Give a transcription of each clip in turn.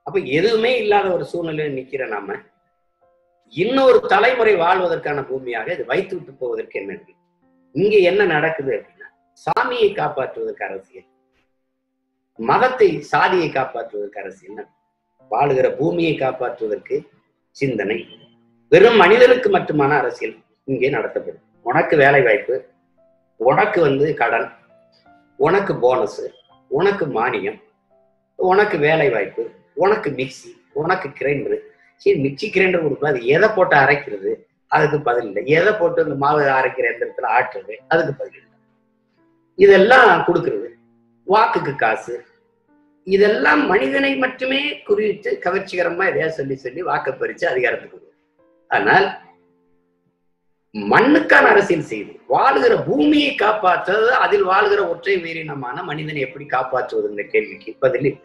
அப்ப எதுவுமே இல்லாத ஒரு சூழ்நிலையில் நிக்கிற நாம இன்னொரு தலைமுறை வாழ்வதற்கான பூமியாக இது வைத்து விட்டு போவதற்கு என்ன இருக்கு இங்க என்ன நடக்குது அப்படின்னா சாமியை காப்பாற்றுவதற்கு அரசியல் மதத்தை சாதியை காப்பாற்றுவதற்கு அரசியல் வாழுகிற பூமியை காப்பாற்றுவதற்கு சிந்தனை வெறும் மனிதனுக்கு மட்டுமான அரசியல் இங்கே நடத்தப்படும் உனக்கு வேலை வாய்ப்பு உனக்கு வந்து கடன் உனக்கு போனஸ் உனக்கு மானியம் உனக்கு வேலை வாய்ப்பு உனக்கு மிக்சி உனக்கு கிரைண்டரு சரி மிக்சி கிரைண்டர் கொடுக்கல அது எதை போட்டு அரைக்கிறது அதுக்கு பதில் இல்லை எதை போட்டு இந்த மாவு அரைக்கிற எந்திரத்துல ஆட்டுறது அதுக்கு பதில் இல்லை இதெல்லாம் கொடுக்கறது வாக்குக்கு காசு இதெல்லாம் மனிதனை மட்டுமே குறிவிட்டு கவர்ச்சிகரமா எதையா சொல்லி சொல்லி வாக்க பறிச்சு அதிகாரத்துக்கு வருவது ஆனால் மண்ணுக்கான அரசியல் செய்து வாழுகிற பூமியை காப்பாற்றுறது அதில் வாழ்கிற ஒற்றை உயிரினமான மனிதனை எப்படி காப்பாற்றுவதுங்கிற கேள்விக்கு பதில் இல்லை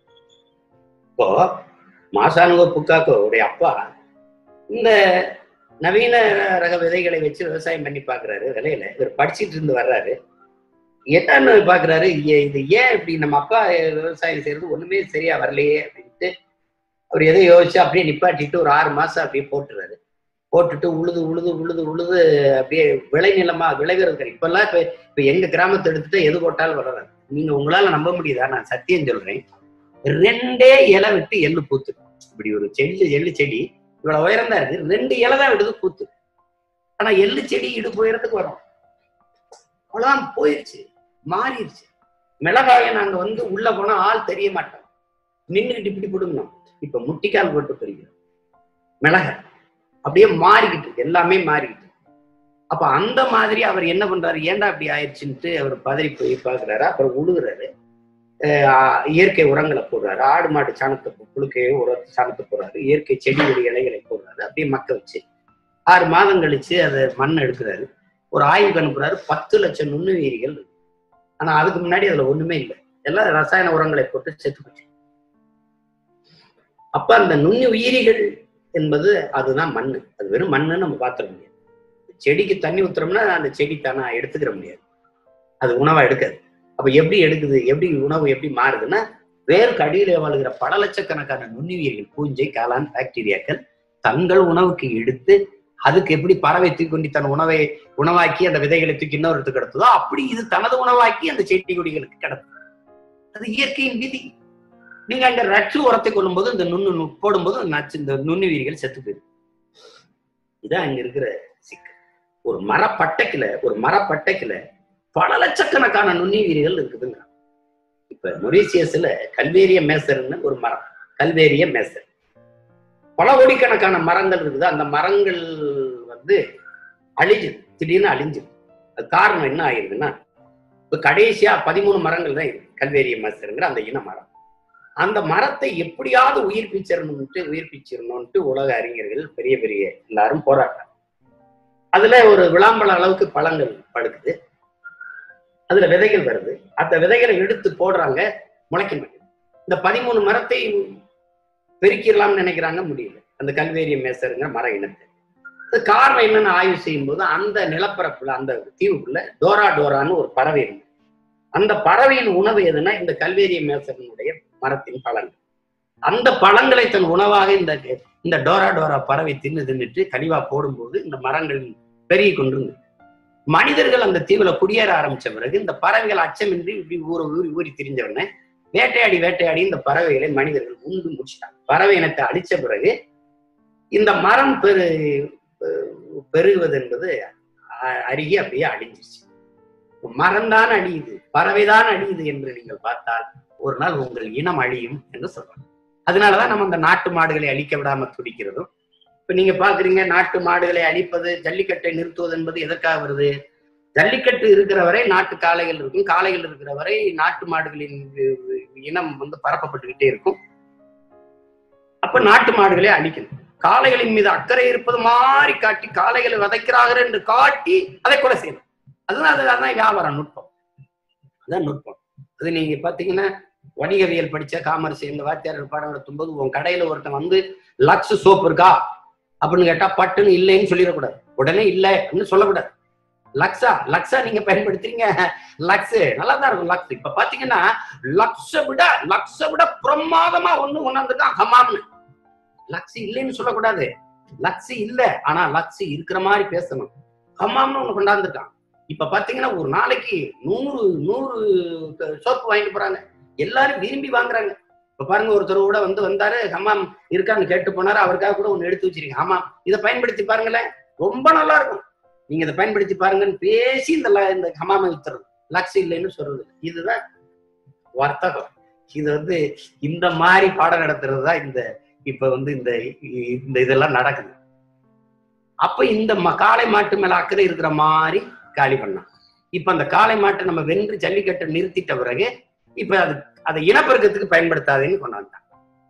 இப்போ மாசானுகோ புக்காக்கோ உடைய அப்பா இந்த நவீன ரக விதைகளை வச்சு விவசாயம் பண்ணி பாக்குறாரு விலையில இவர் படிச்சிட்டு இருந்து வர்றாரு என்னன்னு பாக்குறாரு ஏ- இது ஏன் இப்படி நம்ம அப்பா விவசாயம் செய்யறது ஒண்ணுமே சரியா வரலையே அப்படின்ட்டு அவர் எதை யோசிச்சு அப்படியே நிப்பாட்டிட்டு ஒரு ஆறு மாசம் அப்படியே போட்டுறாரு போட்டுட்டு உழுது உழுது உழுது உழுது அப்படியே விளைநிலமா விளைவிறது இப்பெல்லாம் இப்ப இப்ப எங்க கிராமத்தை எடுத்துட்டு எது போட்டாலும் வளராது நீங்க உங்களால நம்ப முடியுதா நான் சத்தியம் சொல்றேன் ரெண்டே இலை விட்டு எள்ளு பூத்து இப்படி ஒரு செடி எள்ளு செடி இவ்வளவு உயரம் தான் இருக்கு ரெண்டு இலை தான் விடுது பூத்து ஆனா எள்ளு செடி இடுப்பு உயரத்துக்கு வரும் அவ்வளவுதான் போயிருச்சு மாறிடுச்சு மிளகாய நாங்க வந்து உள்ள போனா ஆள் தெரிய மாட்டோம் நின்றுகிட்டு இப்படி பிடுங்கணும் இப்ப முட்டிக்கால் போட்டு பிரிக்கிறோம் மிளகாய் அப்படியே மாறிக்கிட்டு இருக்கு எல்லாமே மாறிக்கிட்டு இருக்கு. அப்ப அந்த மாதிரி அவர் என்ன பண்றாரு ஏன்டா இப்படி ஆயிடுச்சுன்ட்டு அவர் பதறி போய் பார்க்கறாரு அப்புறம் உழுகுறாரு அஹ் இயற்கை உரங்களை போடுறாரு ஆடு மாடு சாணத்தை புழுக்கையோ உர சாணத்தை போடுறாரு இயற்கை செடியுடைய இலைகளை போடுறாரு அப்படியே மக்க வச்சு ஆறு மாதம் கழிச்சு அதை மண் எடுக்கிறாரு ஒரு ஆய்வுக்கு அனுப்புறாரு பத்து லட்சம் நுண்ணுயிரிகள் இருக்கு. ஆனா அதுக்கு முன்னாடி அதுல ஒண்ணுமே இல்லை எல்லாம் ரசாயன உரங்களை போட்டு செத்து போச்சு அப்ப அந்த நுண்ணு உயிரிகள் என்பது அதுதான் மண்ணு அது வெறும் மண்ணுன்னு நம்ம பார்த்துட முடியாது செடிக்கு தண்ணி ஊத்துறோம்னா அந்த செடி தானா எடுத்துக்கிற முடியாது அது உணவா எடுக்காது அப்ப எப்படி எடுக்குது எப்படி உணவு எப்படி மாறுதுன்னா வேருக்கு அடியில வாழ்கிற பல லட்சக்கணக்கான நுண்ணுயிர்கள் பூஞ்சை காளான் பாக்டீரியாக்கள் தங்கள் உணவுக்கு எடுத்து அதுக்கு எப்படி பறவை தூக்கி கொண்டு தன் உணவை உணவாக்கி அந்த விதைகளை தூக்கி இன்னொருத்துக்கு கிடத்துதோ அப்படி இது தனது உணவாக்கி அந்த செடி கொடிகளுக்கு கிடத்துது அது இயற்கையின் விதி நீங்க அங்க ரட்சு உரத்தை கொள்ளும்போது இந்த நுண்ணு நு- போடும்போது அந்த நச்சு இந்த நுண்ணுயிரிகள் செத்து போயிடும் இதான் அங்க இருக்கிற சிக்கல் ஒரு மரப்பட்டைக்குல ஒரு மரப்பட்டைக்குல பல லட்சக்கணக்கான நுண்ணுயிரிகள் இருக்குதுங்க இப்ப மொரீசியஸ்ல கல்வேரிய மேசர்னு ஒரு மரம் கல்வேரிய மேசர் பல கோடிக்கணக்கான மரங்கள் இருக்குது அந்த மரங்கள் வந்து அழிஞ்சுது திடீர்னு அழிஞ்சுது அது காரணம் என்ன ஆயிருதுன்னா இப்ப கடைசியா பதிமூணு மரங்கள் தான் இருக்கு கல்வேரிய மேசருங்கிற அந்த இன மரம் அந்த மரத்தை எப்படியாவது உயிர்ப்பிச்சிடணும்ட்டு உயிர்ப்பிச்சிடணும்ட்டு உலக அறிஞர்கள் பெரிய பெரிய எல்லாரும் போராட்டம் அதுல ஒரு விளாம்பழ அளவுக்கு பழங்கள் படுக்குது அதுல விதைகள் வருது அந்த விதைகளை எடுத்து போடுறாங்க முளைக்க மாட்டேங்குது இந்த பதிமூணு மரத்தை பெருக்கிடலாம்னு நினைக்கிறாங்க முடியல அந்த கல்வேரிய மேசருங்கிற மர இனத்தை அது காரணம் என்னன்னு ஆய்வு செய்யும்போது அந்த நிலப்பரப்புல அந்த தீவுக்குள்ள டோரா டோரான்னு ஒரு பறவை இருக்கு அந்த பறவையின் உணவு எதுன்னா இந்த கல்வேரிய மேசரனுடைய மரத்தின் பழங்கள் அந்த பழங்களை தன் உணவாக இந்த இந்த டோரா டோரா பறவை தின்னு தின்னுட்டு கனிவா போடும்போது இந்த மரங்கள் பெருகி கொண்டிருந்தது மனிதர்கள் அந்த தீவுல குடியேற ஆரம்பிச்ச பிறகு இந்த பறவைகள் அச்சமின்றி இப்படி ஊற ஊறி ஊறி திரிஞ்ச உடனே வேட்டையாடி வேட்டையாடி இந்த பறவைகளை மனிதர்கள் உண்டு முடிச்சிட்டாங்க பறவை இனத்தை அழிச்ச பிறகு இந்த மரம் பெரு பெருகுவது என்பது அ- அருகி அப்படியே அழிஞ்சிருச்சு மரம்தான் அழியுது பறவைதான் அழியுது என்று நீங்கள் பார்த்தால் ஒரு நாள் உங்கள் இனம் அழியும் என்று சொல்றாங்க அதனாலதான் நம்ம அந்த நாட்டு மாடுகளை அழிக்க விடாம துடிக்கிறதும் இப்ப நீங்க பாக்குறீங்க நாட்டு மாடுகளை அழிப்பது ஜல்லிக்கட்டை நிறுத்துவது என்பது எதற்காக வருது ஜல்லிக்கட்டு இருக்கிற வரை நாட்டு காளைகள் இருக்கும் காளைகள் இருக்கிற வரை நாட்டு மாடுகளின் வி- வி- இனம் வந்து பரப்பப்பட்டுக்கிட்டே இருக்கும் அப்ப நாட்டு மாடுகளை அழிக்கணும் காளைகளின் மீது அக்கறை இருப்பது மாதிரி காட்டி காளைகளை வதைக்கிறார்கள் என்று காட்டி அதை கொலை செய்யணும் அதுதான் அது- அதுதான் வியாபாரம் நுட்பம் அதான் நுட்பம் அது நீங்க பாத்தீங்கன்னா வணிகவியல் படிச்ச காமர்ஸ் இந்த வாத்தியார் பாடம் நடத்தும் போது உன் கடையில ஒருத்தன் வந்து லக்ஸ் சோப் இருக்கா அப்படின்னு கேட்டா பட்டுன்னு இல்லைன்னு சொல்லிடக்கூடாது உடனே இல்லை அப்படின்னு சொல்லக்கூடாது லக்ஸா லக்ஸா நீங்க பயன்படுத்துறீங்க லக்ஸ் நல்லா தான் இருக்கும் லக்ஸ் இப்ப பாத்தீங்கன்னா லக்ஸ விட லக்ஸ விட பிரமாதமா ஒண்ணு கொண்டாந்துருக்கான் ஹமாம்னு லக்ஸ் இல்லைன்னு சொல்லக்கூடாது லக்ஸ் இல்ல ஆனா லக்ஸ் இருக்கிற மாதிரி பேசணும் ஹமாம்னு ஒண்ணு கொண்டாந்துருக்கான் இப்ப பாத்தீங்கன்னா ஒரு நாளைக்கு நூறு நூறு சோப்பு வாங்கிட்டு போறாங்க எல்லாரும் விரும்பி வாங்குறாங்க இப்ப பாருங்க ஒருத்தர் கூட வந்து வந்தாரு ஹமாம் இருக்கான்னு கேட்டு போனாரு அவருக்காக கூட ஒண்ணு எடுத்து வச்சிருக்கீங்க ஹமாம் இதை பயன்படுத்தி பாருங்களேன் ரொம்ப நல்லா இருக்கும் நீங்க இதை பயன்படுத்தி பாருங்கன்னு பேசி இந்த ல- இந்த ஹமாமை வித்துறது லக்ஸ் இல்லைன்னு சொல்றது இதுதான் வர்த்தகம் இது வந்து இந்த மாதிரி பாடம் நடத்துறது தான் இந்த இப்ப வந்து இந்த இந்த இதெல்லாம் நடக்குது அப்ப இந்த ம- காளை மாட்டு மேல அக்கறை இருக்கிற மாதிரி காலி பண்ணான் இப்ப அந்த காளை மாட்டை நம்ம வென்று ஜல்லிக்கட்டை நிறுத்திட்ட பிறகு இப்ப அது அதை இனப்பெருக்கத்துக்கு பயன்படுத்தாதேன்னு கொண்டாண்டான்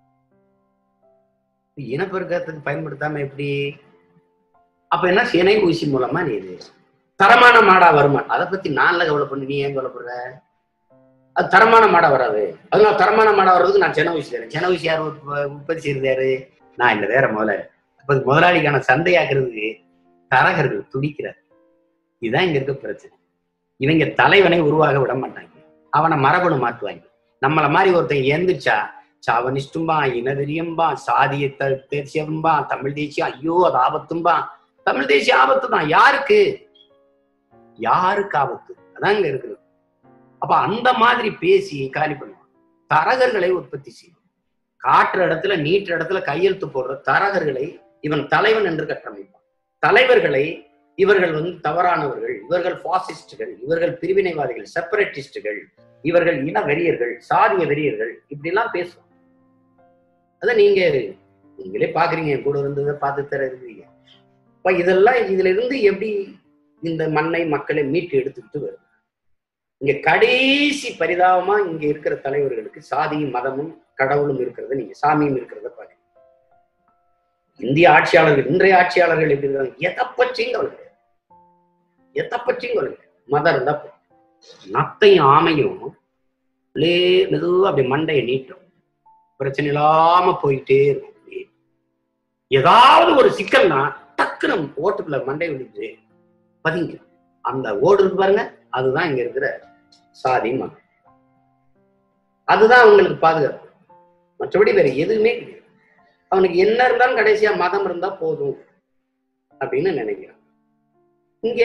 இனப்பெருக்கத்துக்கு பயன்படுத்தாம எப்படி அப்ப என்ன சினை ஊசி மூலமா நீ இது தரமான மாடா வருமா அதை பத்தி நான்ல கவலைப்பண்ணு நீ ஏன் கவலைப்படுற அது தரமான மாடா வராது அதனால தரமான மாடா வர்றதுக்கு நான் சென ஊசி தரேன் சென ஊசி யார் உற்ப- உற்பத்தி செய்யறது யாரு நான் இல்ல வேற முதலாளி அப்ப அது முதலாளிக்கான சந்தையாக்குறதுக்கு தரகர்கள் துடிக்கிறார் இதுதான் இங்க இருக்க பிரச்சனை இவங்க தலைவனை உருவாக விட மாட்டாங்க அவனை மரபணு மாத்துவாங்க நம்மள மாதிரி ஒருத்தன் எந்திரிச்சா சாவனிஷ்டும்பா இனவெறியம்பா சாதிய த- தேசியம்பா தமிழ் தேசியம் ஐயோ அது ஆபத்தும்பா தமிழ் தேசிய ஆபத்து தான் யாருக்கு யாருக்கு ஆபத்து அதான் இங்க இருக்குது அப்ப அந்த மாதிரி பேசி காலி பண்ணுவான் தரகர்களை உற்பத்தி செய்யும் காட்டுற இடத்துல நீட்டுற இடத்துல கையெழுத்து போடுற தரகர்களை இவன் தலைவன் என்று கட்டமைப்பான் தலைவர்களை இவர்கள் வந்து தவறானவர்கள் இவர்கள் பாசிஸ்டுகள் இவர்கள் பிரிவினைவாதிகள் செப்பரேட்டிஸ்டுகள் இவர்கள் இன வெறியர்கள் சாதிய வெறியர்கள் இப்படி எல்லாம் பேசுவோம் அத நீங்க நீங்களே பாக்குறீங்க என் கூட இருந்ததை பார்த்து தர இருக்கீங்க அப்ப இதெல்லாம் இதுல இருந்து எப்படி இந்த மண்ணை மக்களை மீட்டு எடுத்துக்கிட்டு வருது இங்க கடைசி பரிதாபமா இங்க இருக்கிற தலைவர்களுக்கு சாதியும் மதமும் கடவுளும் இருக்கிறத நீங்க சாமியும் இருக்கிறத பாருங்க இந்திய ஆட்சியாளர்கள் இன்றைய ஆட்சியாளர்கள் எப்படி இருக்காங்க எதை பற்றியும் கவலை கிடையாது. எதை பற்றியும் கவலை கிடையாது. மதம் இருந்தா போதும். நத்தையும் ஆமையும் லே மெதுவா அப்படி மண்டையை நீட்டும் பிரச்சனை இல்லாம போயிட்டே இருக்கும் அப்படியே. ஏதாவது ஒரு சிக்கல்னா டக்குன்னு ஓட்டுக்குள்ள மண்டை விழுந்து பதிங்க அந்த ஓடு இருக்கு பாருங்க அதுதான் இங்க இருக்கிற சாதி மதம் அதுதான் அவங்களுக்கு பாதுகாப்பு மற்றபடி வேற எதுவுமே கிடையாது அவனுக்கு என்ன இருந்தாலும் கடைசியா மதம் இருந்தா போதும் அப்படின்னு நினைக்கிறான் இங்கே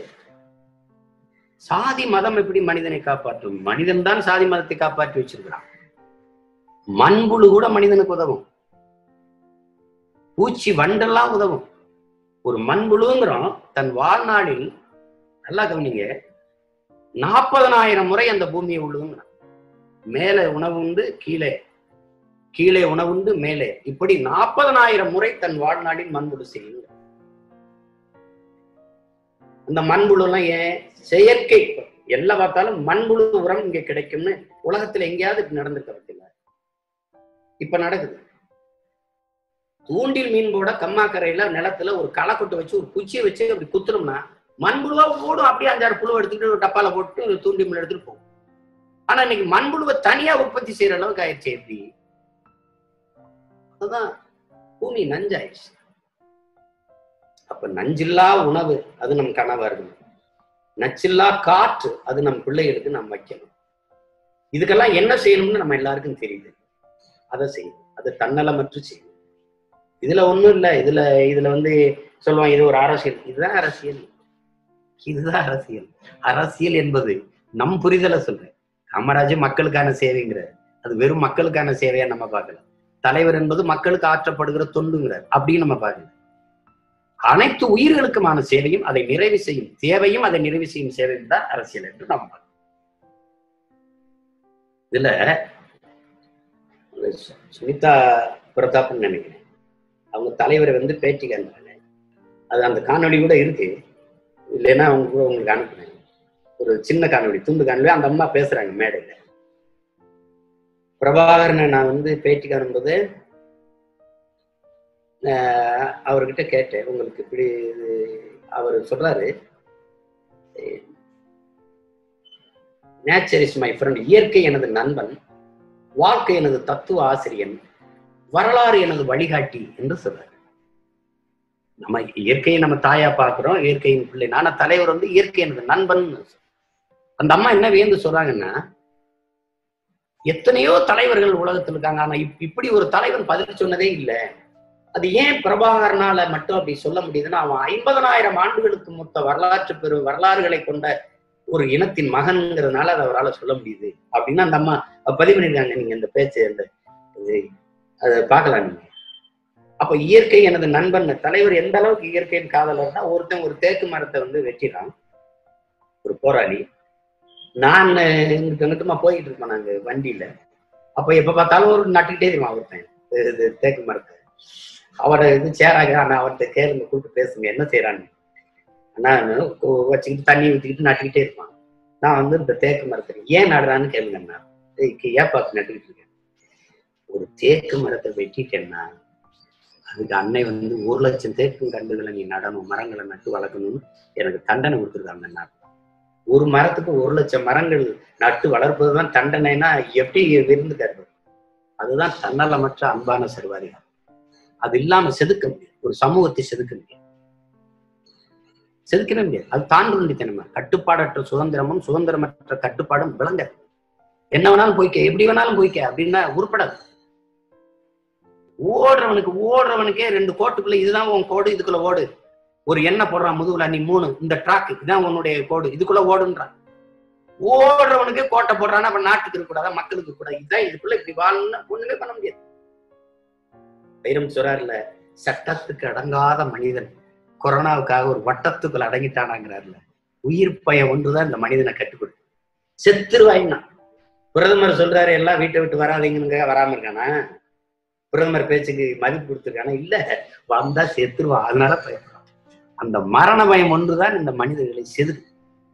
சாதி மதம் எப்படி மனிதனை காப்பாற்றும் மனிதன் தான் சாதி மதத்தை காப்பாற்றி வச்சிருக்கிறான் மண்புழு கூட மனிதனுக்கு உதவும் பூச்சி வண்டெல்லாம் உதவும் ஒரு மண்புழுங்கிறோம் தன் வாழ்நாளில் நல்லா கவனிங்க நாற்பதனாயிரம் முறை அந்த பூமியை உழுவுங்கிறான் மேலே உணவு உண்டு கீழே கீழே உணவுண்டு மேலே இப்படி நாற்பதனாயிரம் முறை தன் வாழ்நாளில் மண்புழு செய்யும் அந்த மண்புழு எல்லாம் ஏன் செயற்கை எல்லாம் பார்த்தாலும் மண்புழு உரம் இங்க கிடைக்கும்னு உலகத்துல எங்கேயாவது இப்படி நடந்திருக்க பார்த்தீங்களா இப்ப நடக்குது தூண்டில் மீன் போட கம்மாக்கரையில நிலத்துல ஒரு களை கொட்டை வச்சு ஒரு குச்சியை வச்சு அப்படி குத்துனோம்னா மண்புழுவா ஓடும் அப்படியே அஞ்சாறு புழு எடுத்துக்கிட்டு ஒரு டப்பால போட்டு தூண்டி மீன் எடுத்துட்டு போகும் ஆனா இன்னைக்கு மண்புழுவை தனியா உற்பத்தி செய்யற அளவுக்கு ஆயிடுச்சு எப்படி அதுதான் பூமி நஞ்சாயிடுச்சு அப்ப நஞ்சில்லா உணவு அது நம் கனவா இருக்கணும் நச்சில்லா காற்று அது நம் பிள்ளைகளுக்கு நாம் வைக்கணும் இதுக்கெல்லாம் என்ன செய்யணும்னு நம்ம எல்லாருக்கும் தெரியுது அதை செய்யணும் அதை தன்னலமற்று செய்யணும் இதுல ஒண்ணும் இல்ல இதுல இதுல வந்து சொல்லுவாங்க இது ஒரு அரசியல் இதுதான் அரசியல் இதுதான் அரசியல் அரசியல் என்பது நம் புரிதலை சொல்றேன் காமராஜ் மக்களுக்கான சேவைங்கிறார் அது வெறும் மக்களுக்கான சேவையா நம்ம பார்க்கல தலைவர் என்பது மக்களுக்கு ஆற்றப்படுகிற தொண்டுங்கிறார் அப்படின்னு நம்ம பார்க்கல அனைத்து உயிர்களுக்குமான சேவையும் அதை நிறைவு செய்யும் தேவையும் அதை நிறைவு செய்யும் சேவையும் தான் அரசியல் என்று நம்ம பார்க்கணும். இதுல சுனிதா பிரதாப்னு நினைக்கிறேன் அவங்க தலைவரை வந்து பேட்டி காண்றாங்க அது அந்த காணொளி கூட இருக்கு இல்லைன்னா அவங்க கூட உங்களுக்கு அனுப்புனேன் ஒரு சின்ன காணொளி துண்டு காணொளி அந்த அம்மா பேசுறாங்க மேடையில பிரபாகரனை நான் வந்து பேட்டி காணும்போது ஆஹ் அவர்கிட்ட கேட்டேன் உங்களுக்கு இப்படி இது அவர் சொல்றாரு நேச்சர் இஸ் மை ஃப்ரெண்ட் இயற்கை எனது நண்பன் வாழ்க்கை எனது தத்துவ ஆசிரியன் வரலாறு எனது வழிகாட்டி என்று சொல்றாரு நம்ம இயற்கையை நம்ம தாயா பார்க்கிறோம் இயற்கையின் பிள்ளை ஆனா தலைவர் வந்து இயற்கை எனது நண்பன் அந்த அம்மா என்ன வியந்து சொல்றாங்கன்னா எத்தனையோ தலைவர்கள் உலகத்தில் இருக்காங்க ஆனா இப்- இப்படி ஒரு தலைவன் பதில் சொன்னதே இல்லை அது ஏன் பிரபாகரனால மட்டும் அப்படி சொல்ல முடியுதுன்னா அவன் ஐம்பதனாயிரம் ஆண்டுகளுக்கு மொத்த வரலாற்று பெரு வரலாறுகளை கொண்ட ஒரு இனத்தின் மகன்ங்கிறதுனால அதை அவரால் சொல்ல முடியுது அப்படின்னு அந்த அம்மா பதிவு பண்ணிருக்காங்க நீங்க இந்த பேச்சு அந்த இது, அதை பார்க்கலாம் நீங்க அப்ப இயற்கை எனது நண்பன் தலைவர் எந்த அளவுக்கு இயற்கையின் காதலர்னா ஒருத்தன் ஒரு தேக்கு மரத்தை வந்து வெட்டிறான் ஒரு போராளி நான் இங்கிட்டு நெருக்கமா போயிட்டு இருப்பேன் நாங்க வண்டியில அப்ப எப்ப பார்த்தாலும் ஒரு நட்டுக்கிட்டே இருப்பான் ஒருத்தன் இது- இது தேக்கு மரத்தை அவரை இது சேராங்க ஆனா அவர்கிட்ட கேளுங்க கூப்பிட்டு பேசுங்க என்ன செய்யறான்னு நான் வச்சுக்கிட்டு தண்ணி ஊற்றிக்கிட்டு நட்டுக்கிட்டே இருப்பான் நான் வந்து இந்த தேக்கு மரத்தை ஏன் நடுறான்னு கேளுங்க நான் ஏன் பார்த்து நட்டுக்கிட்டு இருக்கேன் ஒரு தேக்கு மரத்தை வெட்டிட்டேன்னா அதுக்கு அன்னை வந்து ஒரு லட்சம் தேக்கு கண்டுகளை நீ நடணும் மரங்களை நட்டு வளர்க்கணும்னு எனக்கு தண்டனை கொடுத்துருக்காங்க அண்ணா ஒரு மரத்துக்கு ஒரு லட்சம் மரங்கள் நட்டு வளர்ப்பதுதான் தண்டனைனா எப்படி விருந்து கருது அதுதான் தன்னலமற்ற அன்பான சர்வாதிகாரம் அது இல்லாம செதுக்க முடியாது ஒரு சமூகத்தை செதுக்க முடியாது செதுக்கவே முடியாது அது தாண்டுண்டித்தனமா கட்டுப்பாடற்ற சுதந்திரமும் சுதந்திரமற்ற கட்டுப்பாடும் விளங்காது என்ன வேணாலும் போய்க்க எப்படி வேணாலும் போய்க்க அப்படின்னா உருப்படாது ஓடுறவனுக்கு ஓடுறவனுக்கே ரெண்டு கோட்டுக்குள்ள இதுதான் உன் கோடு இதுக்குள்ள ஓடு ஒரு எண்ணெய் போடுறான் முதுகுல நீ மூணு இந்த ட்ராக் இதான் உன்னுடைய கோடு இதுக்குள்ள ஓடுன்றான் ஓடுறவனுக்கே கோட்டை போடுறான்னா அப்ப நாட்டுக்கு இருக்கக்கூடாதா மக்களுக்கு கூட இதுதான் இதுக்குள்ள இப்படி வாழணும்னு ஒண்ணுமே பண்ண முடியாது வைரம் சொல்றாருல சட்டத்துக்கு அடங்காத மனிதன் கொரோனாவுக்காக ஒரு வட்டத்துக்குள்ள அடங்கிட்டானாங்கிறாருல உயிர் பயம் ஒன்றுதான் இந்த மனிதனை கட்டுக்கொடு செத்துருவாயின்னா பிரதமர் சொல்றாரு எல்லாம் வீட்டை விட்டு வராதீங்கன்னு வராம இருக்கானா பிரதமர் பேச்சுக்கு மதிப்பு கொடுத்துருக்கானா இல்ல வந்தா செத்துருவான் அதனால பயப்படுறான் அந்த மரண பயம் ஒன்றுதான் இந்த மனிதர்களை செதுக்கு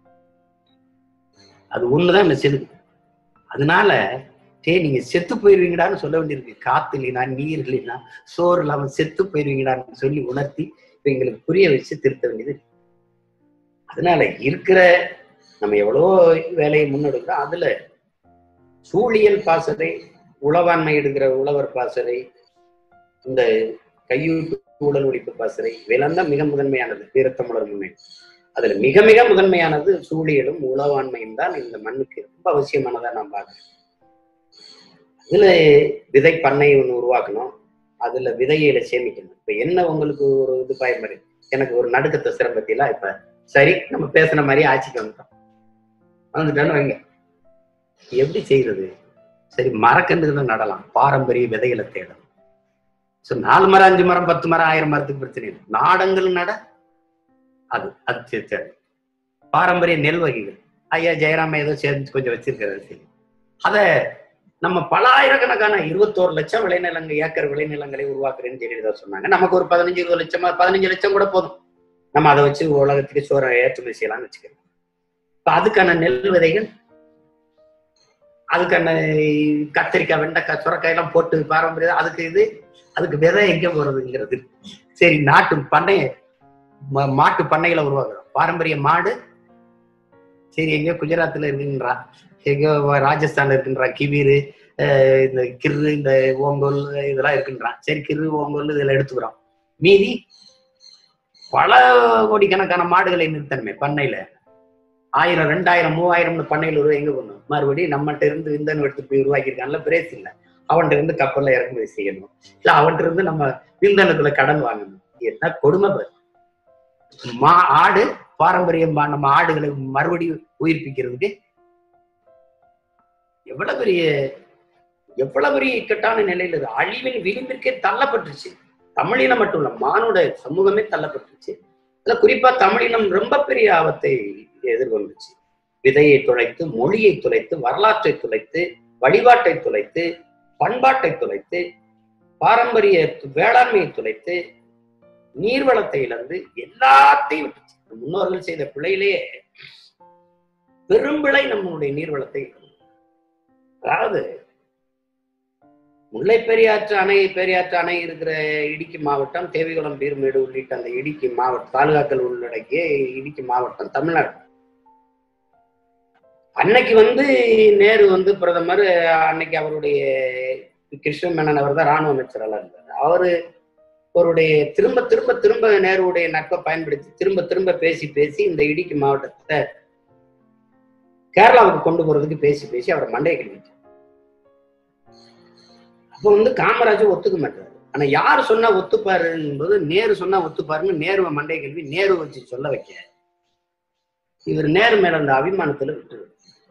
அது ஒண்ணுதான் இந்த செதுக்கு அதனால டே நீங்க செத்து போயிருவீங்கடான்னு சொல்ல வேண்டியிருக்கு காத்து இல்லைனா நீர் இல்லைனா சோறு இல்லாம செத்து போயிருவீங்கடான்னு சொல்லி உணர்த்தி இப்ப எங்களுக்கு புரிய வச்சு திருத்த வேண்டியது இருக்கு. அதனால இருக்கிற நம்ம எவ்வளவோ வேலையை முன்னெடுக்கிறோம் அதுல சூழியல் பாசறை உளவாண்மை எடுக்கிற உழவர் பாசறை இந்த கையூட்டு உடல் உடிப்பு பாசறை இதெல்லாம் தான் மிக முதன்மையானது வீரத்தமிழர் முன்னே அதுல மிக மிக முதன்மையானது சூழியலும் உளவாண்மையும் தான் இந்த மண்ணுக்கு ரொம்ப அவசியமானதா நான் பார்க்கிறேன் இதுல விதை பண்ணை ஒண்ணு உருவாக்கணும் அதுல விதையில சேமிக்கணும் இப்ப என்ன உங்களுக்கு ஒரு இது பயன்பாடு எனக்கு ஒரு நடுக்கத்தை சிரமத்திலாம் இப்ப சரி நம்ம பேசுன மாதிரி ஆட்சிக்கு வந்துட்டோம் வந்துட்டோன்னு வைங்க எப்படி செய்யறது சரி மரக்கன்றுகளை நடலாம் பாரம்பரிய விதைகளை தேடணும் ஸோ நாலு மரம் அஞ்சு மரம் பத்து மரம் ஆயிரம் மரத்துக்கு பிரச்சனை இல்லை நாடங்கள் நட அது அது சரி, சரி. பாரம்பரிய நெல் வகைகள் ஐயா ஜெயராம ஏதோ சேர்ந்து கொஞ்சம் வச்சிருக்கிறாரு சரி அதை நம்ம பல ஆயிரக்கணக்கான இருபத்தோரு லட்சம் விளைநிலங்கள் ஏக்கர் விளைநிலங்களை உருவாக்குறேன்னு ஜெயலலிதா சொன்னாங்க நமக்கு ஒரு பதினஞ்சு இருபது லட்சமா பதினஞ்சு லட்சம் கூட போதும் நம்ம அதை வச்சு உலகத்துக்கு சோற ஏற்றுமதி செய்யலாம்னு வச்சுக்கிறோம் இப்ப அதுக்கான நெல் விதைகள் அதுக்கான கத்திரிக்காய் வெண்டைக்காய் சுரக்காய் எல்லாம் போட்டு பாரம்பரியம் அதுக்கு இது அதுக்கு விதை எங்க போறதுங்கிறது சரி நாட்டு பண்ணைய ம- மாட்டு பண்ணைகளை உருவாக்குறோம் பாரம்பரிய மாடு சரி எங்கேயோ குஜராத்ல இருக்குன்றா எங்கேயோ ராஜஸ்தான்ல இருக்குன்றா கிவீரு அஹ் இந்த கிரு இந்த ஓங்கோல் இதெல்லாம் இருக்குன்றான் சரி கிரு ஓங்கோல் இதெல்லாம் எடுத்துக்கிறோம் மீதி பல கோடிக்கணக்கான மாடுகளை நிறுத்தணுமே பண்ணையில ஆயிரம் ரெண்டாயிரம் மூவாயிரம்னு பண்ணையில் உருவா எங்க பண்ணும் மறுபடியும் நம்மகிட்ட இருந்து விந்தணு எடுத்து போய் உருவாக்கியிருக்கான்ல பிரேஸ் இல்லை அவன்கிட்ட இருந்து கப்பல்ல இறக்குமதி செய்யணும் இல்ல அவன்கிட்ட இருந்து நம்ம விந்தணுக்குள்ள கடன் வாங்கணும் என்ன கொடுமை பாரு மா ஆடு பாரம்பரியம் பா- நம்ம ஆடுகளை மறுபடியும் உயிர்ப்பிக்கிறதுக்கு எவ்வளவு பெரிய எவ்வளவு பெரிய இக்கட்டான நிலையில இது அழிவின் விளிம்பிற்கே தள்ளப்பட்டுருச்சு தமிழினம் மட்டும் இல்ல மானுட சமூகமே தள்ளப்பட்டுருச்சு அதுல குறிப்பா தமிழினம் ரொம்ப பெரிய ஆபத்தை எதிர்கொண்டுச்சு விதையை துளைத்து மொழியை துளைத்து வரலாற்றை துளைத்து வழிபாட்டை துளைத்து பண்பாட்டை துளைத்து பாரம்பரிய து- வேளாண்மையை துளைத்து நீர்வளத்தை இழந்து எல்லாத்தையும் விட்டுச்சு. முன்னோர்கள் செய்த பிழையிலேயே பெரும்பிழை நம்மளுடைய நீர்வளத்தை இழந்தது. அதாவது முல்லை பெரியாற்று அணை பெரியாற்று அணை இருக்கிற இடுக்கி மாவட்டம் தேவிகுளம் பீர்மேடு உள்ளிட்ட அந்த இடுக்கி மாவட்டம் தாலுகாக்கள் உள்ளடக்கிய இடுக்கி மாவட்டம் தமிழ்நாடு அன்னைக்கு வந்து நேரு வந்து பிரதமர் அன்னைக்கு அவருடைய கிருஷ்ண மேனன் அவர் தான் ராணுவ அமைச்சரெல்லாம் இருந்தார் அவரு அவருடைய திரும்ப திரும்ப திரும்ப நேருடைய நட்பை பயன்படுத்தி திரும்ப திரும்ப பேசி பேசி இந்த இடுக்கி மாவட்டத்தை கேரளாவுக்கு கொண்டு போறதுக்கு பேசி பேசி அவரை மண்டையை கழிவிட்டார் அப்ப வந்து காமராஜர் ஒத்துக்க மாட்டாரு ஆனா யார் சொன்னா ஒத்துப்பாருங்கும்போது நேரு சொன்னா ஒத்துப்பாருன்னு நேருவை மண்டையை கழுவி நேரு வச்சு சொல்ல வைக்க இவர் நேரு மேல அந்த அபிமானத்துல விட்டுரு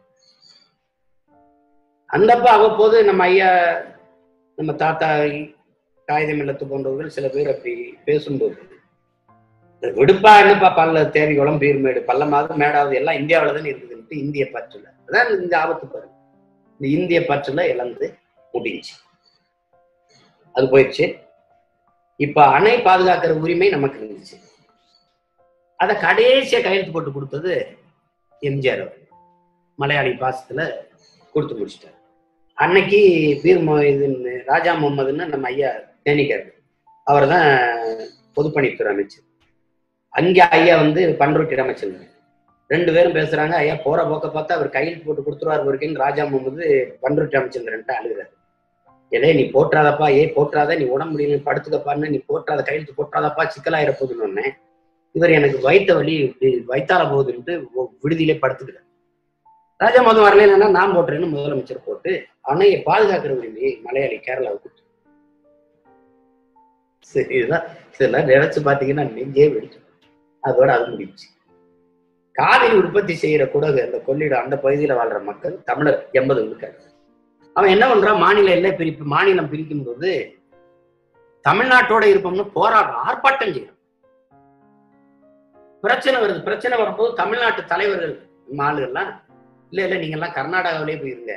அந்தப்ப அவ்வப்போது நம்ம ஐயா நம்ம தாத்தா காகிதம் இல்லத்து போன்றவர்கள் சில பேர் அப்படி பேசும்போது இந்த விடுப்பா என்னப்பா பல்ல தேவி குளம் பீர்மேடு பள்ளமாவது மேடாவது எல்லாம் இந்தியாவில தானே இருக்குதுன்ட்டு இந்திய பற்றுல அதான் இந்த ஆபத்து பாருங்க இந்த இந்திய பற்றுல இழந்து முடிஞ்சு அது போயிடுச்சு இப்ப அணை பாதுகாக்கிற உரிமை நமக்கு இருந்துச்சு அதை கடைசியா கையெழுத்து போட்டு கொடுத்தது எம்ஜிஆர் அவர் மலையாளி பாசத்துல கொடுத்து முடிச்சிட்டார் அன்னைக்கு பீர் மொ- இதுன்னு ராஜா முகமதுன்னு நம்ம ஐயா தேனிக்கார் அவர் தான் பொதுப்பணித்துறை அமைச்சர் அங்கே ஐயா வந்து பண்ருட்டி அமைச்சர் ரெண்டு பேரும் பேசுறாங்க ஐயா போற போக்க பார்த்தா அவர் கையில் போட்டு கொடுத்துருவார் வரைக்கும் ராஜா முகமது பண்ருட்டி அமைச்சந்திரன்ட்டு அழுகிறாரு ஏதே நீ போற்றாதப்பா ஏ போற்றாத நீ உடம்பு முடியல படுத்துக்கப்பான்னு நீ போற்றாத கையெழுத்து போற்றாதப்பா சிக்கலாயிர போகுதுன்னு உடனே இவர் எனக்கு வயித்த வலி இப்படி வயித்தால போகுதுன்ட்டு ஒ- விடுதியிலே படுத்துக்கிறார் ராஜா மதம் வரலன்னா நான் போட்டுறேன்னு முதலமைச்சர் போட்டு அணையை பாதுகாக்கிற உரிமையை மலையாளி கேரளாவுக்கு சரி இதுதான் இதெல்லாம் நினைச்சு பாத்தீங்கன்னா நெஞ்சே வெடிச்சு அதோட அது முடிச்சு காவிரி உற்பத்தி செய்யற குடகு அந்த கொள்ளிடம் அந்த பகுதியில வாழ்ற மக்கள் தமிழர் எண்பது இருக்காரு அவன் என்ன பண்றான் மாநில எல்லை பிரிப்பு மாநிலம் பிரிக்கும் போது தமிழ்நாட்டோட இருப்போம்னு போராடுறான் ஆர்ப்பாட்டம் செய்யறான் பிரச்சனை வருது பிரச்சனை வரும்போது தமிழ்நாட்டு தலைவர்கள் நம்ம ஆளுகள்லாம் இல்ல இல்ல நீங்க எல்லாம் கர்நாடகாவிலே போயிருங்க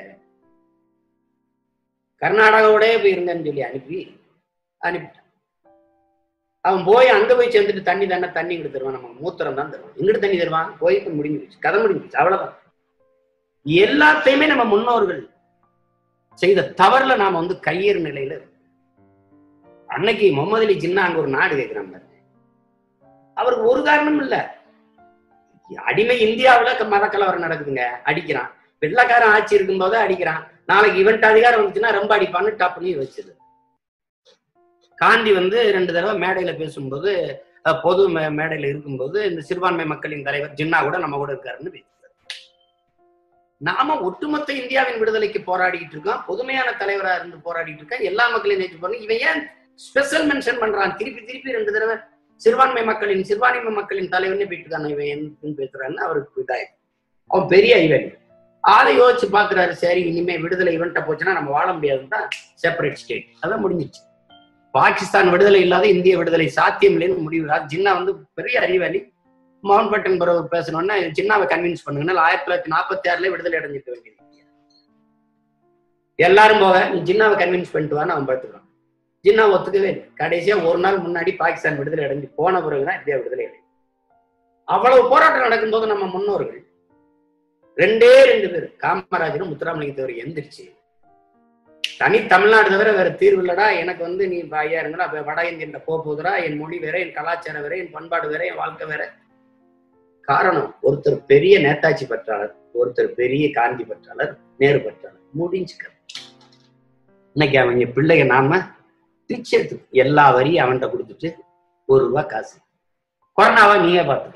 கர்நாடகாவோடே போயிருங்கன்னு சொல்லி அனுப்பி அனுப்பிட்டான் அவன் போய் அங்க போய் சேர்ந்துட்டு தண்ணி தானே தண்ணி இங்கிட்டு தருவான் நமக்கு மூத்திரம் தான் தருவான் எங்கிட்டு தண்ணி தருவான் போய் இப்ப முடிஞ்சு போச்சு கதை முடிஞ்சு போச்சு அவ்வளவுதான் எல்லாத்தையுமே நம்ம முன்னோர்கள் செய்த தவறுல நாம வந்து கையேறு நிலையில இருக்கோம். அன்னைக்கு முகமது அலி ஜின்னா அங்க ஒரு நாடு கேட்கிறான் பாரு. அவருக்கு ஒரு காரணம் இல்ல அடிமை இந்தியாவுல க- மத கலவரம் நடக்குதுங்க அடிக்கிறான் வெள்ளக்காரன் ஆட்சி இருக்கும்போது அடிக்கிறான் நாளைக்கு இவன்ட்டு அதிகாரம் வந்துச்சுன்னா ரொம்ப அடிப்பான்னு டப்புனி வச்சது காந்தி வந்து ரெண்டு தடவை மேடையில பேசும்போது அஹ், பொது மே- மேடையில இருக்கும்போது இந்த சிறுபான்மை மக்களின் தலைவர் ஜின்னா கூட நம்ம கூட இருக்காருன்னு பேசுறாரு நாம ஒட்டுமொத்த இந்தியாவின் விடுதலைக்கு போராடிட்டு இருக்கோம் பொதுமையான தலைவரா இருந்து போராடிட்டு இருக்கோம் எல்லா மக்களையும் நேற்று போறோம் இவன் ஏன் ஸ்பெஷல் மென்ஷன் பண்றான் திருப்பி திருப்பி ரெண்டு தடவை சிறுபான்மை மக்களின் சிறுபான்மை மக்களின் தலைவர்னே போயிட்டு இருக்கான் இவன் என்ன பேசுறான்னு அவருக்கு இதாயிடும் அவன் பெரிய ஐவன் அதை யோசிச்சு பாக்குறாரு சரி இனிமே விடுதலை இவன்ட்ட போச்சுன்னா நம்ம வாழ முடியாதுன்னு தான் செப்பரேட் ஸ்டேட் அதான் முடிஞ்சிச்சு பாகிஸ்தான் விடுதலை இல்லாத இந்திய விடுதலை சாத்தியம் இல்லைன்னு முடிவு ஜின்னா வந்து பெரிய அறிவாளி மவுண்ட் பேட்டன் பிறகு பேசணும்னா ஜின்னாவை கன்வின்ஸ் பண்ணுங்கன்னா ஆயிரத்தி தொள்ளாயிரத்தி நாற்பத்தி ஆறுல விடுதலை அடைஞ்சிக்க வேண்டியது எல்லாரும் போக நீ ஜின்னாவை கன்வின்ஸ் பண்ணிட்டு வான்னு அவன் பார்த்துக்கிறான் ஜின்னா ஒத்துக்கவே இல்லை கடைசியா ஒரு நாள் முன்னாடி பாகிஸ்தான் விடுதலை அடைஞ்சு போன பிறகுதான் இந்தியா விடுதலை அடையும் அவ்வளவு போராட்டம் நடக்கும்போது நம்ம முன்னோர்கள் ரெண்டே ரெண்டு பேர் காமராஜரும் முத்துராமலிங்க தவிர எந்திரிச்சு தனி தமிழ்நாடு தவிர வேற தீர்வு இல்லடா எனக்கு வந்து நீ இப்ப ஐயா இருங்கடா அப்ப வட இந்தியன்ல போக போகுதுடா என் மொழி வேற என் கலாச்சாரம் வேற என் பண்பாடு வேற என் வாழ்க்கை வேற காரணம் ஒருத்தர் பெரிய நேதாஜி பற்றாளர் ஒருத்தர் பெரிய காந்தி பற்றாளர் நேரு பற்றாளர் முடிஞ்சுக்க இன்னைக்கு அவங்க பிள்ளைங்க நாம பிச்சை எடுத்து எல்லா வரியும் அவன்கிட்ட கொடுத்துட்டு ஒரு ரூபா காசு கொரோனாவா நீயே பார்த்துக்க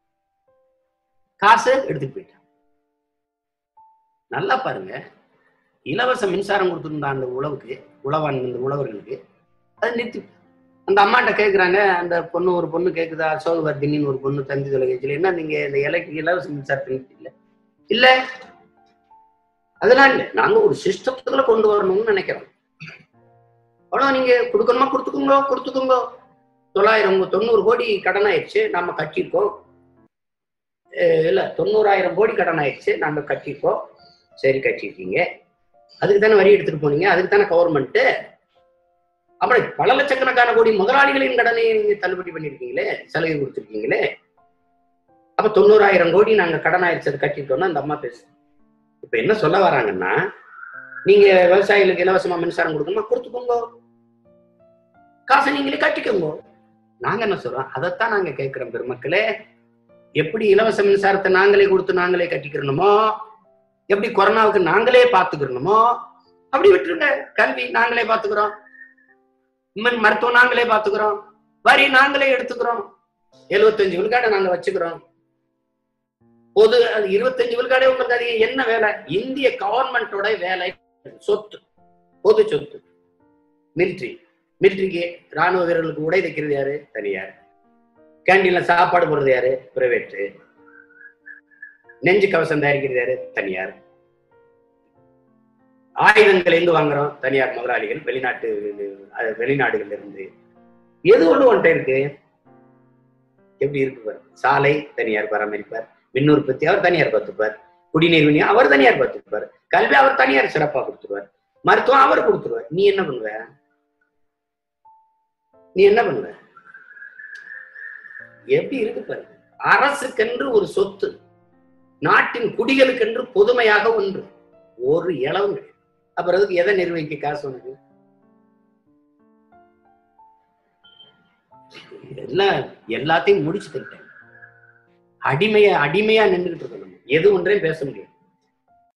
காசு எடுத்துட்டு போயிட்டான் நல்லா பாருங்க இலவச மின்சாரம் கொடுத்துருந்தா அந்த உழவுக்கு உழவான் இந்த உழவர்களுக்கு அது நிறுத்தி அந்த அம்மாட்ட கேக்குறாங்க அந்த பொண்ணு ஒரு பொண்ணு கேக்குதா சோகவர்தினின்னு ஒரு பொண்ணு தந்தி தொலைக்காட்சியில் என்ன நீங்க இந்த இலைக்கு இலவச மின்சாரத்தை நிறுத்தி இல்ல இல்ல அதெல்லாம் இல்ல நாங்க ஒரு சிஸ்டத்துக்குள்ள கொண்டு வரணும்னு நினைக்கிறோம் அவ்வளோ நீங்க கொடுக்கணுமா கொடுத்துக்கோங்க கொடுத்துக்கோங்க தொள்ளாயிரம் தொண்ணூறு கோடி கடன் ஆயிடுச்சு நாம கட்டியிருக்கோம் அஹ் இல்ல தொண்ணூறாயிரம் கோடி கடன் ஆயிடுச்சு நாங்க கட்டியிருக்கோம் சரி கட்டியிருக்கீங்க அதுக்கு தானே வரி எடுத்துட்டு போனீங்க அதுக்கு தானே கவர்மெண்ட் அப்புறம் பல லட்சக்கணக்கான கோடி முதலாளிகளின் கடனை நீங்க தள்ளுபடி பண்ணிருக்கீங்களே சலுகை கொடுத்துருக்கீங்களே அப்ப தொண்ணூறாயிரம் கோடி நாங்க கடன் ஆயிடுச்சு அதை கட்டிட்டோம்னா அந்த அம்மா பேசு இப்ப என்ன சொல்ல வராங்கன்னா நீங்க விவசாயிகளுக்கு இலவசமா மின்சாரம் கொடுக்கணுமா கொடுத்துக்கோங்க காசை நீங்களே கட்டிக்கோங்க நாங்க என்ன சொல்றோம் அதைத்தான் நாங்க கேட்கிறோம் பெருமக்களே எப்படி இலவச மின்சாரத்தை நாங்களே கொடுத்து நாங்களே கட்டிக்கிறணுமோ எப்படி கொரோனாவுக்கு நாங்களே பார்த்துக்கிறணுமோ அப்படி விட்டுருங்க கல்வி நாங்களே பார்த்துக்கிறோம் இம்மன் மருத்துவம் நாங்களே பாத்துக்கிறோம் வரி நாங்களே எடுத்துக்கிறோம் எழுபத்தஞ்சு விழுக்காடை நாங்க வச்சுக்கிறோம் பொது அது இருபத்தஞ்சு விழுக்காடே உங்களுக்கு அது என்ன வேலை இந்திய கவர்மெண்டோட வேலை சொத்து பொது சொத்து மிலிட்ரி மிலிட்ரிக்கு ராணுவ வீரர்களுக்கு உடை தைக்கிறது யாரு தனியார் கேண்டீன்ல சாப்பாடு போடுறது யாரு பிரைவேட் நெஞ்சு கவசம் தயாரிக்கிறது யாரு தனியார் ஆயுதங்கள் எங்க வாங்குறோம் தனியார் முதலாளிகள் வெளிநாட்டு அது வெளிநாடுகள்ல இருந்து எது ஒண்ணு ஒன்றை இருக்கு எப்படி இருக்கு பாரு சாலை தனியார் பராமரிப்பார் மின் உற்பத்தி அவர் தனியார் பார்த்துப்பார் குடிநீர் விநியோகம் அவர் தனியார் பார்த்துப்பார் கல்வி அவர் தனியார் சிறப்பா கொடுத்துருவார் மருத்துவம் அவர் கொடுத்துருவார் நீ என்ன பண்ணுவ நீ என்ன பண்ணுவ எப்படி இருக்கு பாரு அரசுக்கென்று ஒரு சொத்து நாட்டின் குடிகளுக்கென்று பொதுமையாக ஒன்று ஒரு இளவுங்க அப்புறம் அதுக்கு எதை நிர்வகிக்க காசு உனக்கு எல்லாம் எல்லாத்தையும் முடிச்சு தட்டேன் அடிமையா அடிமையா நின்றுட்டு இருக்கணும் எது ஒன்றையும் பேச முடியும்